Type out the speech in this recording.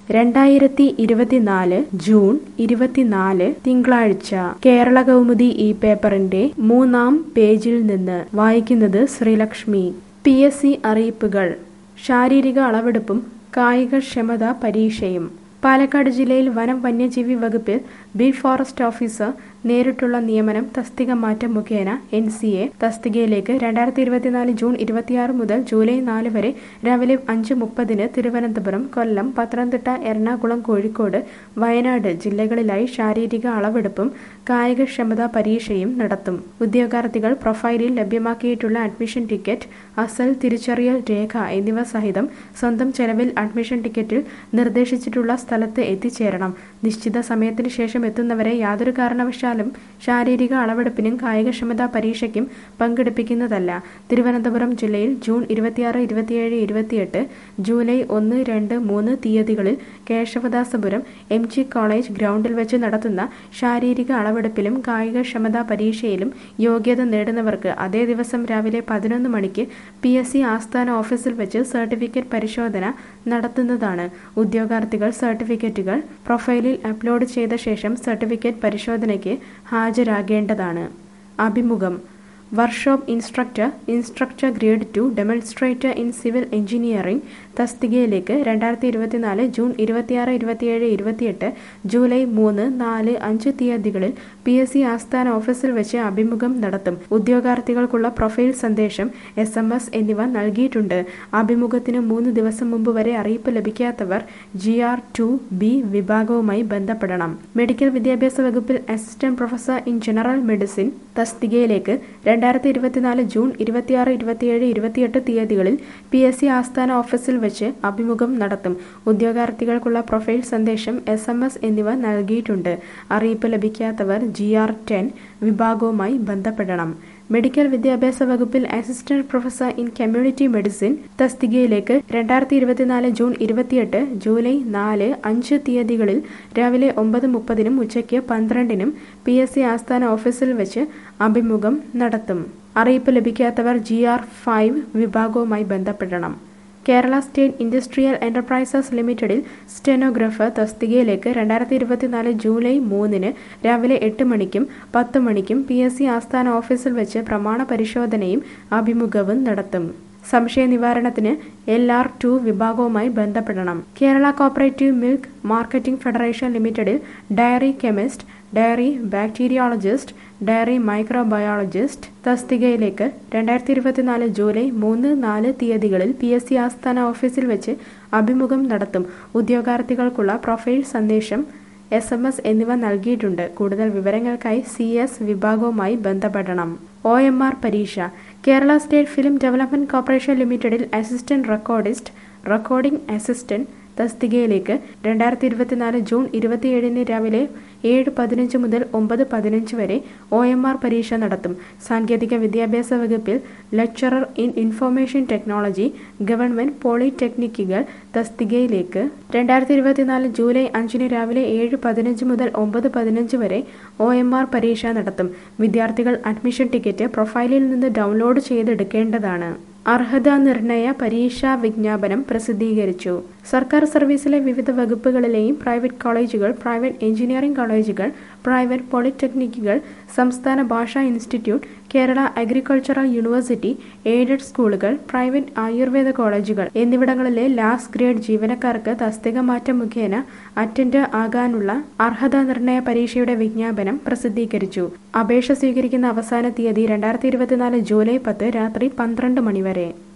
രണ്ടായിരത്തി ഇരുപത്തിനാല് ജൂൺ ഇരുപത്തിനാല് തിങ്കളാഴ്ച കേരള കൗമുദി ഈ പേപ്പറിന്റെ മൂന്നാം പേജിൽ നിന്ന് വായിക്കുന്നത് ശ്രീലക്ഷ്മി പി എസ് സി അറിയിപ്പുകൾ ശാരീരിക അളവെടുപ്പും കായികക്ഷമത പരീക്ഷയും പാലക്കാട് ജില്ലയിൽ വനം വന്യജീവി വകുപ്പിൽ ബീഫ് ഫോറസ്റ്റ് ഓഫീസർ നേരിട്ടുള്ള നിയമനം തസ്തിക മാറ്റം മുഖേന എൻ സി എ തസ്തികയിലേക്ക് രണ്ടായിരത്തി ഇരുപത്തിനാല് ജൂൺ ഇരുപത്തിയാറ് മുതൽ ജൂലൈ നാല് വരെ രാവിലെ അഞ്ച് മുപ്പതിന് തിരുവനന്തപുരം കൊല്ലം പത്തനംതിട്ട എറണാകുളം കോഴിക്കോട് വയനാട് ജില്ലകളിലായി ശാരീരിക അളവെടുപ്പും കായികക്ഷമതാ പരീക്ഷയും നടത്തും ഉദ്യോഗാർത്ഥികൾ പ്രൊഫൈലിൽ ലഭ്യമാക്കിയിട്ടുള്ള അഡ്മിഷൻ ടിക്കറ്റ് അസൽ തിരിച്ചറിയൽ രേഖ എന്നിവ സഹിതം സ്വന്തം ചെലവിൽ അഡ്മിഷൻ ടിക്കറ്റിൽ നിർദ്ദേശിച്ചിട്ടുള്ള സ്ഥലത്ത് എത്തിച്ചേരണം നിശ്ചിത സമയത്തിന് ശേഷം എത്തുന്നവരെ യാതൊരു കാരണവശാലും ശാരീരിക അളവെടുപ്പിനും കായികക്ഷമതാ പരീക്ഷയ്ക്കും പങ്കെടുപ്പിക്കുന്നതല്ല തിരുവനന്തപുരം ജില്ലയിൽ ജൂൺ ഇരുപത്തിയാറ് ഇരുപത്തിയേഴ് ഇരുപത്തിയെട്ട് ജൂലൈ ഒന്ന് രണ്ട് മൂന്ന് തീയതികളിൽ കേശവദാസപുരം എം ജി കോളേജ് ഗ്രൗണ്ടിൽ വെച്ച് നടത്തുന്ന ശാരീരിക അളവെടുപ്പിലും കായികക്ഷമതാ പരീക്ഷയിലും യോഗ്യത നേടുന്നവർക്ക് അതേ ദിവസം രാവിലെ പതിനൊന്ന് മണിക്ക് പി എസ് സി ആസ്ഥാന ഓഫീസിൽ വെച്ച് സർട്ടിഫിക്കറ്റ് പരിശോധന നടത്തുന്നതാണ് ഉദ്യോഗാർത്ഥികൾ സർട്ടിഫിക്കറ്റുകൾ പ്രൊഫൈലിൽ അപ്ലോഡ് ചെയ്ത ശേഷം സർട്ടിഫിക്കറ്റ് പരിശോധനയ്ക്ക് ഹാജരാകേണ്ടതാണ് അഭിമുഖം workshop instructor instructor grade two demonstrator in civil engineering തസ്തികയിലേക്ക് രണ്ടായിരത്തി ഇരുപത്തിനാല് ജൂൺ ഇരുപത്തിയാറ് ഇരുപത്തിയേഴ് ഇരുപത്തിയെട്ട് ജൂലൈ മൂന്ന് നാല് അഞ്ച് തീയതികളിൽ പി എസ് സി ആസ്ഥാന ഓഫീസിൽ വെച്ച് അഭിമുഖം നടത്തും ഉദ്യോഗാർത്ഥികൾക്കുള്ള പ്രൊഫൈൽ സന്ദേശം എസ് എം എസ് എന്നിവ നൽകിയിട്ടുണ്ട് അഭിമുഖത്തിന് മൂന്ന് ദിവസം മുമ്പ് വരെ അറിയിപ്പ് ലഭിക്കാത്തവർ ജി ആർ ടു ബി വിഭാഗവുമായി ബന്ധപ്പെടണം മെഡിക്കൽ വിദ്യാഭ്യാസ വകുപ്പിൽ assistant professor in general medicine തസ്തികയിലേക്ക് രണ്ടായിരത്തി ഇരുപത്തിനാല് ജൂൺ ഇരുപത്തിയാറ് ഇരുപത്തിയേഴ് ഇരുപത്തിയെട്ട് തീയതികളിൽ പി എസ് സി ആസ്ഥാന ഓഫീസിൽ വെച്ച് അഭിമുഖം നടത്തും ഉദ്യോഗാർത്ഥികൾക്കുള്ള പ്രൊഫൈൽ സന്ദേശം എസ് എം എസ് എന്നിവ നൽകിയിട്ടുണ്ട് അറിയിപ്പ് ലഭിക്കാത്തവർ ജി ആർ ടെൻ വിഭാഗവുമായി ബന്ധപ്പെടണം മെഡിക്കൽ വിദ്യാഭ്യാസ വകുപ്പിൽ assistant professor in community medicine തസ്തികയിലേക്ക് രണ്ടായിരത്തി ഇരുപത്തിനാല് ജൂൺ ഇരുപത്തിയെട്ട് ജൂലൈ നാല് അഞ്ച് തീയതികളിൽ രാവിലെ ഒമ്പത് മുപ്പതിനും ഉച്ചയ്ക്ക് പന്ത്രണ്ടിനും പി എസ് സി ആസ്ഥാന ഓഫീസിൽ വെച്ച് അഭിമുഖം നടത്തും അറിയിപ്പ് ലഭിക്കാത്തവർ ജി ആർ ഫൈവ് വിഭാഗവുമായി ബന്ധപ്പെടണം കേരള സ്റ്റേറ്റ് ഇൻഡസ്ട്രിയൽ എന്റർപ്രൈസസ് ലിമിറ്റഡിൽ സ്റ്റെനോഗ്രാഫർ തസ്തികയിലേക്ക് രണ്ടായിരത്തി ഇരുപത്തിനാല് ജൂലൈ മൂന്നിന് രാവിലെ എട്ട് മണിക്കും പത്ത് മണിക്കും പി എസ് സി ആസ്ഥാന ഓഫീസിൽ വെച്ച് പ്രമാണ പരിശോധനയും അഭിമുഖവും നടത്തും സംശയ നിവാരണത്തിന് എൽ ആർ ടു വിഭാഗവുമായി ബന്ധപ്പെടണം Kerala cooperative milk marketing federation ലിമിറ്റഡിൽ dairy chemist dairy bacteriologist dairy microbiologist തസ്തികയിലേക്ക് രണ്ടായിരത്തി ഇരുപത്തിനാല് ജൂലൈ മൂന്ന് നാല് തീയതികളിൽ പി എസ് സി ആസ്ഥാന ഓഫീസിൽ വെച്ച് അഭിമുഖം നടത്തും ഉദ്യോഗാർത്ഥികൾക്കുള്ള പ്രൊഫൈൽ സന്ദേശം എസ് എം എസ് എന്നിവ നൽകിയിട്ടുണ്ട് കൂടുതൽ വിവരങ്ങൾക്കായി സി എസ് വിഭാഗവുമായി ബന്ധപ്പെടണം ഒ എം ആർ പരീക്ഷ Kerala state film development corporation ലിമിറ്റഡിൽ അസിസ്റ്റന്റ് റെക്കോർഡിസ്റ്റ് റെക്കോർഡിംഗ് അസിസ്റ്റന്റ് തസ്തികയിലേക്ക് രണ്ടായിരത്തി ഇരുപത്തിനാല് ജൂൺ ഇരുപത്തിയേഴിന് രാവിലെ ഏഴ് പതിനഞ്ച് മുതൽ ഒമ്പത് പതിനഞ്ച് വരെ ഒ എം ആർ പരീക്ഷ നടത്തും സാങ്കേതിക വിദ്യാഭ്യാസ വകുപ്പിൽ lecturer in information technology government പോളിടെക്നിക്കുകൾ തസ്തികയിലേക്ക് രണ്ടായിരത്തി ഇരുപത്തിനാല് ജൂലൈ അഞ്ചിന് രാവിലെ ഏഴ് പതിനഞ്ച് മുതൽ ഒമ്പത് പതിനഞ്ച് വരെ ഒ എം ആർ പരീക്ഷ നടത്തും വിദ്യാർത്ഥികൾ അഡ്മിഷൻ ടിക്കറ്റ് പ്രൊഫൈലിൽ നിന്ന് ഡൗൺലോഡ് ചെയ്തെടുക്കേണ്ടതാണ് അർഹതാ നിർണയ പരീക്ഷാ വിജ്ഞാപനം പ്രസിദ്ധീകരിച്ചു സർക്കാർ സർവീസിലെ വിവിധ വകുപ്പുകളിലെയും പ്രൈവറ്റ് കോളേജുകൾ പ്രൈവറ്റ് എഞ്ചിനീയറിംഗ് കോളേജുകൾ പ്രൈവറ്റ് പോളിടെക്നിക്കുകൾ സംസ്ഥാന ഭാഷാ institute Kerala agricultural university aided സ്കൂളുകൾ പ്രൈവറ്റ് ആയുർവേദ കോളേജുകൾ എന്നിവിടങ്ങളിലെ ലാസ്റ്റ് ഗ്രേഡ് ജീവനക്കാർക്ക് തസ്തിക മാറ്റം മുഖേന അറ്റൻഡർ ആകാനുള്ള അർഹതാ നിർണയ പരീക്ഷയുടെ വിജ്ഞാപനം പ്രസിദ്ധീകരിച്ചു അപേക്ഷ സ്വീകരിക്കുന്ന അവസാന തീയതി രണ്ടായിരത്തി ഇരുപത്തിനാല് ജൂലൈ പത്ത് രാത്രി പന്ത്രണ്ട് മണിവരെ